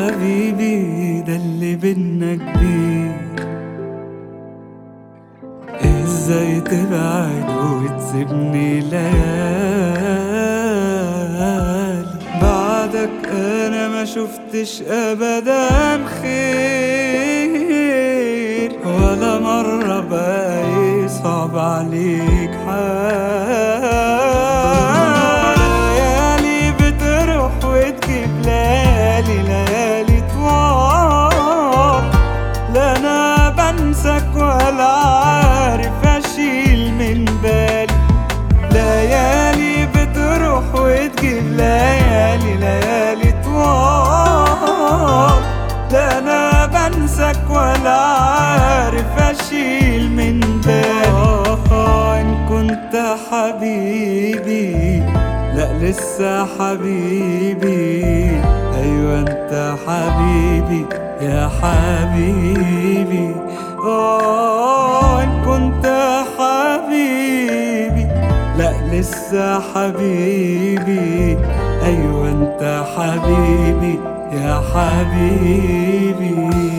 حبيبي ده اللي بينا كبير ازاي تبعد وتسيبني ليالي بعدك انا ما شفتش ابدا خير ولا مرة بقى يصعب عليك حال ليالي بتروح وتجيب ليالي ليالي طوال لا انا بنسك ولا عارف اشيل من بالي ليالي بتروح وتجيب ليالي ليالي طوال لا انا بنسك ولا عارف اشيل من بالي آه، ان كنت حبيبي لا لسه حبيبي ايوه انت حبيبي يا حبيبي اه ان كنت حبيبي لا لسه حبيبي ايوه انت حبيبي يا حبيبي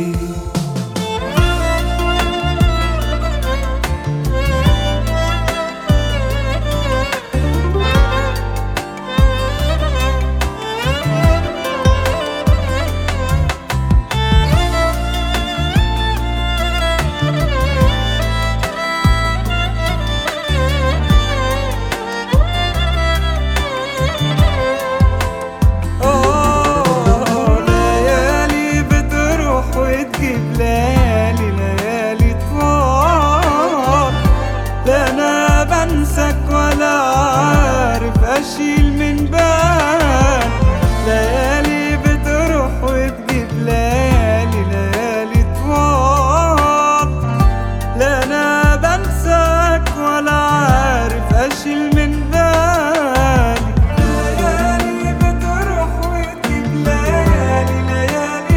آه، ليالي بتروح وتجيب ليالي ليالي طوال لا انا بنسك ولا عارف اشيل من بال ليالي بتروح وتجيب ليالي ليالي طوال لا انا بنساك ولا عارف اشيل من بالي ليالي بتروح وتجيب ليالي ليالي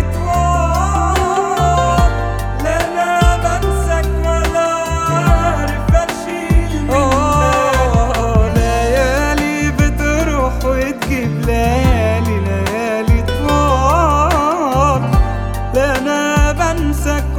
طوال لا انا بنساك ولا عارف اشيل من بالي ليالي بتروح وتجيب ليالي ليالي طوال لا انا بنساك